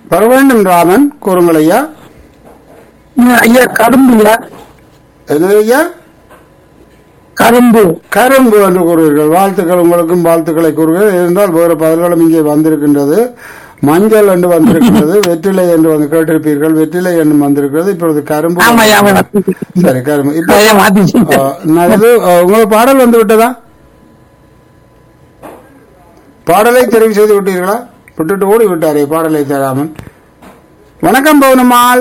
வர வேண்டும் ராமன் கூறுங்கள் ஐயா ஐயா கரும்புல என்னது ஐயா கரும்பு கரும்பு என்று கூறுவீர்கள் வாழ்த்துக்கள் உங்களுக்கும் வாழ்த்துக்களை கூறுகிறேன் இருந்தால் வேறு பதில்களும் இங்கே வந்திருக்கின்றது மஞ்சள் என்று வந்திருக்கிறது வெற்றிலை என்று வந்து கேட்டிருப்பீர்கள் வெற்றிலை என்று வந்திருக்கிறது இப்பொழுது கரும்பு ஆமா ஐயா சரி கரும்பு இப்போ ஐயா மாத்தி ஆ, நல்லது ஆ, உங்களுக்கு பாடல் வந்து விட்டதா பாடலை தெரிவு செய்து விட்டீர்களா விட்டுட்டு ஓடி விட்டாரே பாடலை தராமன் வணக்கம் பவுனம்மாள்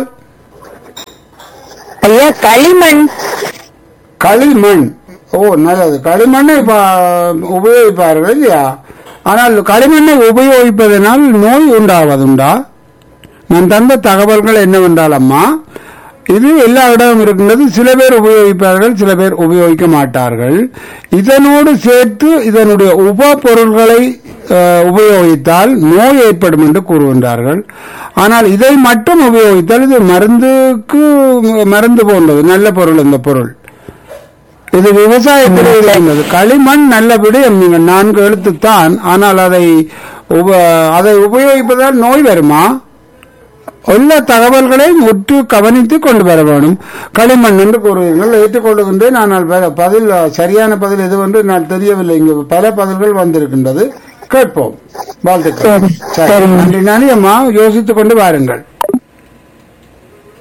ஐயா களிமண் களிமண் ஓ நல்லது களிமண்ணை பா- உபயோகிப்பார்கள் இல்லையா ஆனால் களிமண்ணை உபயோகிப்பதனால் நோய் உண்டாவதுண்டா நான் தந்த தகவல்கள் என்னவென்றால் அம்மா இது எல்லா இடமும் இருக்கின்றது சில பேர் உபயோகிப்பார்கள் சில பேர் உபயோகிக்க மாட்டார்கள் இதனோடு சேர்த்து இதனுடைய உப பொருள்களை அஹ், உபயோகித்தால் நோய் ஏற்படும் என்று கூறுகின்றார்கள் ஆனால் இதை மட்டும் உபயோகித்தால் இது மருந்துக்கு மருந்து போன்றது நல்ல பொருள் இந்த பொருள் இது விவசாயத்தில் இருந்தது களிமண் நல்லபடி நீங்கள் நான்கு எழுத்துத்தான் ஆனால் அதை உப- அதை உபயோகிப்பதால் நோய் வருமா உள்ள தகவல்களை முற்று கவனித்து கொண்டு வர வேண்டும் களிமண் என்று கூறுவீர்கள் ஏற்றுக்கொள்ளுகின்றேன் ஆனால் ப- பதில் சரியான பதில் எதுவென்று நான் தெரியவில்லை இங்கு பல பதில்கள் வந்திருக்கின்றது கேட்போம் வாழ்த்துக்கள் சரி, சரி சரிங்க. நன்றி நானி அம்மா யோசித்துக் கொண்டு வாருங்கள்